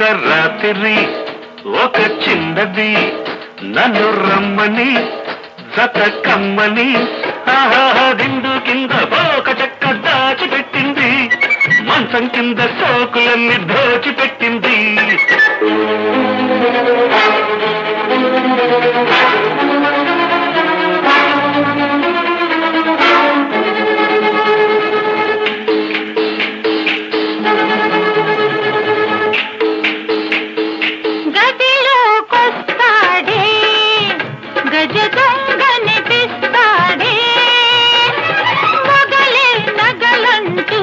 రాత్రి ఒక చిన్నది నన్ను రమ్మని జత కమ్మని ఆహా దిండు కింద ఒక చెక్క దాచిపెట్టింది మంచం కింద సోకులన్నీ దోచిపెట్టింది గదిలోకొస్తాడే గజ దొంగనిపిస్తాడే మొగలే నగలంటూ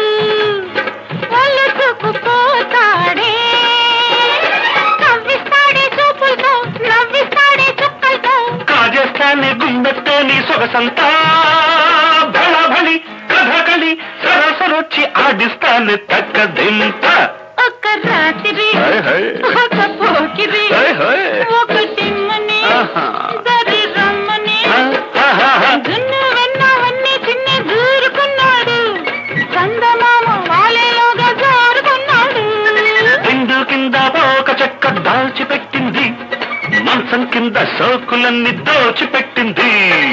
ఒలుసుకుపోతాడే నవ్విస్తాడే చూపులతో నవ్విస్తాడే చుక్కలతో కాజేస్తానే గుండెతో నీ సొగసంతా బళబళి కథకళి సరసరొచ్చి ఆడిస్తాను తక్కదింత ఒక రాత్రి హాయ్ హాయ్. ఒక పోకిరి హాయ్ హాయ్. ఒక టిమ్మని ఆహా. దరి రమ్మని ఆహాహా. దున్ను వెన్నవన్నీ చిన్ని దూరుకున్నాడు చందమామ వాలేలోగా జారుకున్నాడు దిండు కింద ఒక చెక్క దాల్చిపెట్టింది మంచం కింద సోకులన్నీ దోచిపెట్టింది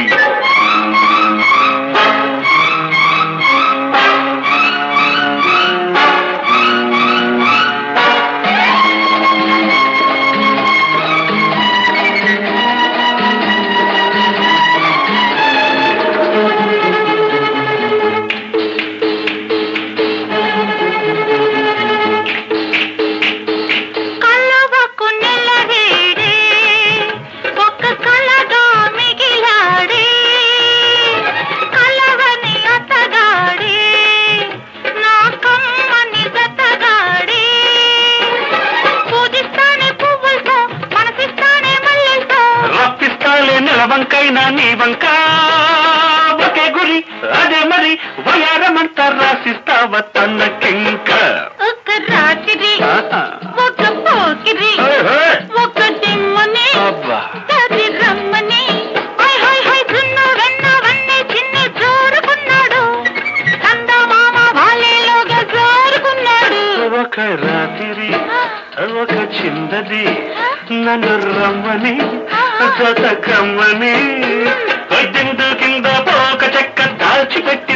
కళ్ళవకు నెలవేడే ఒక్క కళగా మిగిలాడే కలవని అతగాడే నా కమ్మని జతగాడే పూజిస్తానే పువ్వులతో మనసిస్తానే మల్లెలతో రప్పిస్తాలే నిలవంకైనా నీ వంక ఒకే గురి అదే మరి వయారమంతా రాసిస్తావ తనకింక ఒక రాత్రి ఆహా. ఒక పోకిరి హాయ్ హాయ్. ఒక దిమ్మని అబ్బా తది రమ్మని హై హై హై దున్ను వెన్నవన్నీ చిన్ని జోరుకున్నాడు చందమామ వాలేలోగా జోరుకున్నాడు ఒక రాత్రి ఒక చిన్నది నన్ను రమ్మని జత కమ్మని దిండు కింద పోక చెక్క దాచిపెట్టి